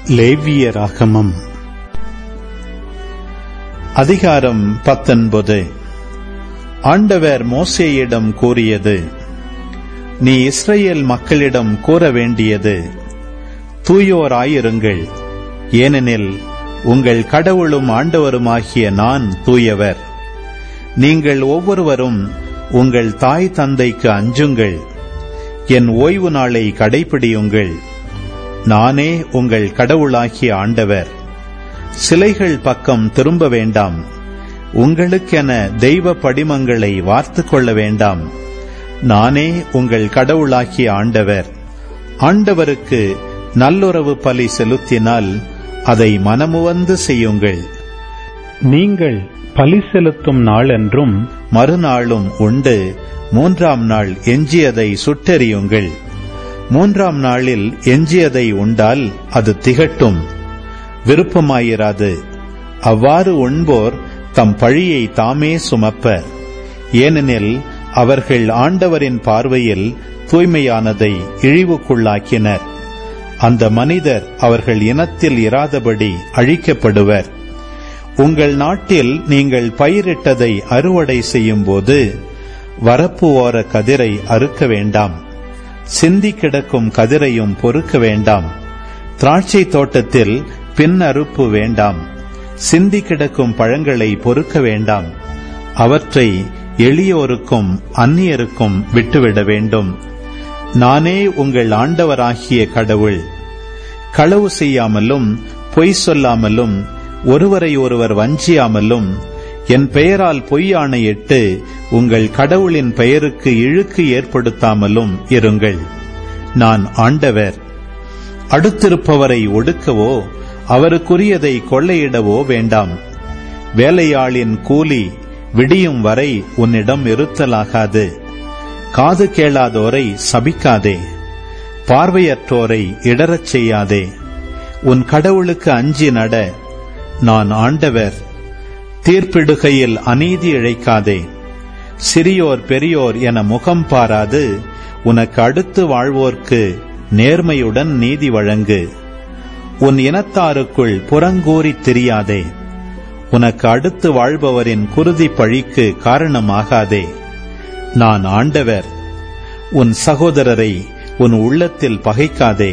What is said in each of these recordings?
லேவியராகமம் அதிகாரம் பத்தொன்பது ஆண்டவர் மோசேயிடம் கூறியது நீ இஸ்ரேல் மக்களிடம் கூற வேண்டியது தூயோராயிருங்கள் ஏனெனில் உங்கள் கடவுளும் ஆண்டவருமாகிய நான் தூயவர் நீங்கள் ஒவ்வொருவரும் உங்கள் தாய் தந்தைக்கு அஞ்சுங்கள் என் ஓய்வு நாளை கடைபிடியுங்கள் நானே உங்கள் கடவுளாகிய ஆண்டவர் சிலைகள் பக்கம் திரும்ப வேண்டாம் உங்களுக்கென தெய்வ படிமங்களை வார்த்து கொள்ள வேண்டாம் நானே உங்கள் கடவுளாகிய ஆண்டவர் ஆண்டவருக்கு நல்லுறவு பலி செலுத்தினால் அதை மனமுவந்து செய்யுங்கள் நீங்கள் பலி செலுத்தும் நாளென்றும் மறுநாளும் உண்டு மூன்றாம் நாள் எஞ்சியதை சுட்டெறியுங்கள் மூன்றாம் நாளில் எஞ்சியதை உண்டால் அது திகட்டும் விருப்பமாயிராது அவ்வாறு உண்போர் தம் பழியை தாமே சுமப்பர் ஏனெனில் அவர்கள் ஆண்டவரின் பார்வையில் தூய்மையானதை இழிவுக்குள்ளாக்கினர் அந்த மனிதர் அவர்கள் இனத்தில் இராதபடி அழிக்கப்படுவர் உங்கள் நாட்டில் நீங்கள் பயிரிட்டதை அறுவடை செய்யும்போது வரப்பு ஓர கதிரை அறுக்க வேண்டாம் சிந்தி கிடக்கும் கதிரையும் பொறுக்க வேண்டாம் திராட்சை தோட்டத்தில் பின் அறுப்பு வேண்டாம் சிந்தி கிடக்கும் பழங்களை பொறுக்க வேண்டாம் அவற்றை எளியோருக்கும் அந்நியருக்கும் விட்டுவிட வேண்டும் நானே உங்கள் ஆண்டவராகிய கடவுள் களவு செய்யாமலும் பொய் சொல்லாமலும் ஒருவரை ஒருவர் வஞ்சியாமலும் என் பெயரால் பொய் ஆணையிட்டு உங்கள் கடவுளின் பெயருக்கு இழுக்கு ஏற்படுத்தாமலும் இருங்கள் நான் ஆண்டவர் அடுத்திருப்பவரை ஒடுக்கவோ அவருக்குரியதை கொள்ளையிடவோ வேண்டாம் வேலையாளின் கூலி விடியும் வரை உன்னிடம் இருத்தலாகாது காது கேளாதோரை சபிக்காதே பார்வையற்றோரை இடரச் செய்யாதே உன் கடவுளுக்கு அஞ்சி நட நான் ஆண்டவர் தீர்ப்பிடுகையில் அநீதி இழைக்காதே சிறியோர் பெரியோர் என முகம் பாராது உனக்கு அடுத்து வாழ்வோர்க்கு நேர்மையுடன் நீதி வழங்கு உன் இனத்தாருக்குள் புறங்கூறித் திரியாதே உனக்கு அடுத்து வாழ்பவரின் குருதி பழிக்கு காரணமாகாதே நான் ஆண்டவர் உன் சகோதரரை உன் உள்ளத்தில் பகைக்காதே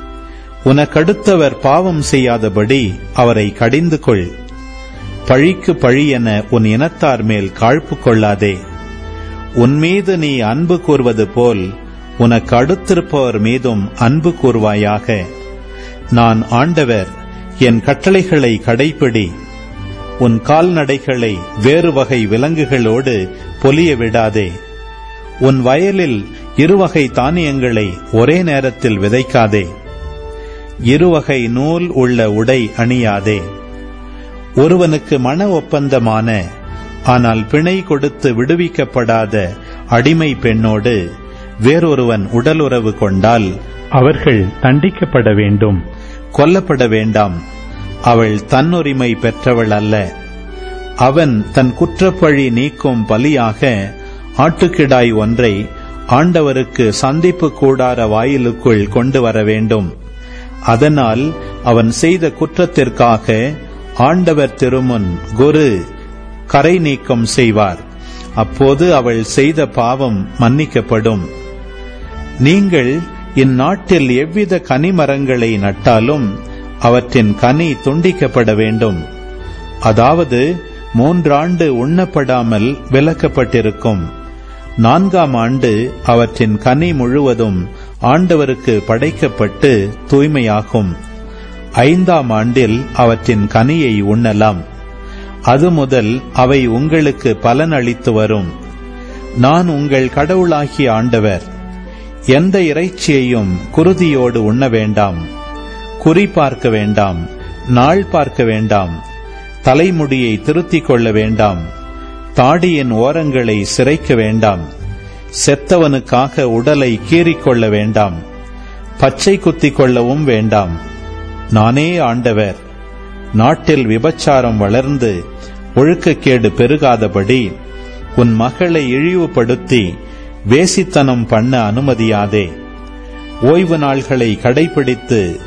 உனக்கடுத்தவர் பாவம் செய்யாதபடி அவரை கடிந்து கொள் பழிக்கு பழியென உன் இனத்தார் மேல் காழ்ப்பு கொள்ளாதே உன் மீது நீ அன்பு கூறுவது போல் உனக்கு அடுத்திருப்பவர் மீதும் அன்பு கூறுவாயாக நான் ஆண்டவர் என் கட்டளைகளை கடைப்பிடி உன் கால்நடைகளை வேறு வகை விலங்குகளோடு பொலிய விடாதே உன் வயலில் இருவகை தானியங்களை ஒரே நேரத்தில் விதைக்காதே இருவகை நூல் உள்ள உடை அணியாதே ஒருவனுக்கு மன ஒப்பந்தமான ஆனால் பிணை கொடுத்து விடுவிக்கப்படாத அடிமை பெண்ணோடு வேறொருவன் உடலுறவு கொண்டால் அவர்கள் தண்டிக்கப்பட வேண்டும் கொல்லப்பட வேண்டாம் அவள் தன்னுரிமை பெற்றவள் அல்ல அவன் தன் குற்றப்பழி நீக்கும் பலியாக ஆட்டுக்கிடாய் ஒன்றை ஆண்டவருக்கு சந்திப்பு கூடார வாயிலுக்குள் கொண்டு வர வேண்டும் அதனால் அவன் செய்த குற்றத்திற்காக ஆண்டவர் திருமுன் குரு கரை நீக்கம் செய்வார் அப்போது அவள் செய்த பாவம் மன்னிக்கப்படும் நீங்கள் இந்நாட்டில் எவ்வித கனிமரங்களை நட்டாலும் அவற்றின் கனி துண்டிக்கப்பட வேண்டும் அதாவது மூன்றாண்டு உண்ணப்படாமல் விலக்கப்பட்டிருக்கும் நான்காம் ஆண்டு அவற்றின் கனி முழுவதும் ஆண்டவருக்கு படைக்கப்பட்டு தூய்மையாகும் ஐந்தாம் ஆண்டில் அவற்றின் கனியை உண்ணலாம் அது முதல் அவை உங்களுக்கு பலன் அளித்து வரும் நான் உங்கள் கடவுளாகிய ஆண்டவர் எந்த இறைச்சியையும் குருதியோடு உண்ண வேண்டாம் குறி பார்க்க வேண்டாம் நாள் பார்க்க வேண்டாம் தலைமுடியை திருத்திக் கொள்ள வேண்டாம் தாடியின் ஓரங்களை சிரைக்க வேண்டாம் செத்தவனுக்காக உடலை கீறிக்கொள்ள வேண்டாம் பச்சை குத்திக் கொள்ளவும் வேண்டாம் நானே ஆண்டவர் நாட்டில் விபச்சாரம் வளர்ந்து ஒழுக்கக்கேடு பெருகாதபடி உன் மகளை இழிவுபடுத்தி வேசித்தனம் பண்ண அனுமதியாதே ஓய்வு நாள்களை கடைபிடித்து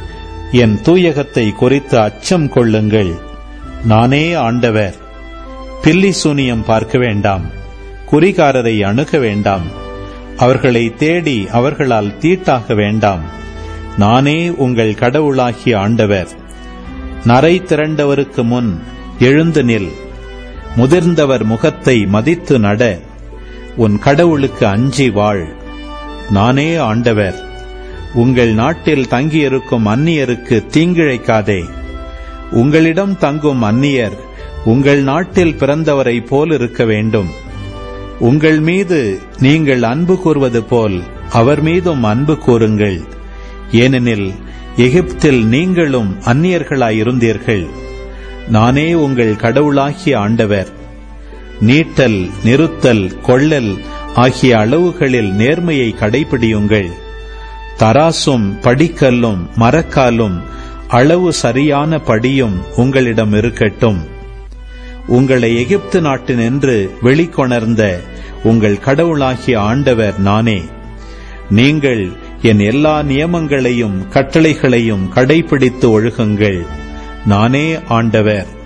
என் தூயகத்தை குறித்து அச்சம் கொள்ளுங்கள் நானே ஆண்டவர் பில்லி சூனியம் பார்க்க வேண்டாம் குறிகாரரை அணுக வேண்டாம் அவர்களை தேடி அவர்களால் தீட்டாக வேண்டாம் நானே உங்கள் கடவுளாகிய ஆண்டவர் நரை திரண்டவருக்கு முன் எழுந்து நில் முதிர்ந்தவர் முகத்தை மதித்து நட உன் கடவுளுக்கு அஞ்சி வாழ் நானே ஆண்டவர் உங்கள் நாட்டில் தங்கியிருக்கும் அந்நியருக்கு தீங்கிழைக்காதே உங்களிடம் தங்கும் அந்நியர் உங்கள் நாட்டில் பிறந்தவரை போல் இருக்க வேண்டும் உங்கள் மீது நீங்கள் அன்பு கூறுவது போல் அவர் மீதும் அன்பு கூறுங்கள் ஏனெனில் எகிப்தில் நீங்களும் அந்நியர்களாயிருந்தீர்கள் நானே உங்கள் கடவுளாகிய ஆண்டவர் நீட்டல் நிறுத்தல் கொள்ளல் ஆகிய அளவுகளில் நேர்மையை கடைபிடியுங்கள் தராசும் படிக்கல்லும் மரக்காலும் அளவு சரியான படியும் உங்களிடம் இருக்கட்டும் உங்களை எகிப்து நாட்டினின்று வெளிக்கொணர்ந்த உங்கள் கடவுளாகிய ஆண்டவர் நானே நீங்கள் என் எல்லா நியமங்களையும் கட்டளைகளையும் கடைபிடித்து ஒழுகுங்கள் நானே ஆண்டவர்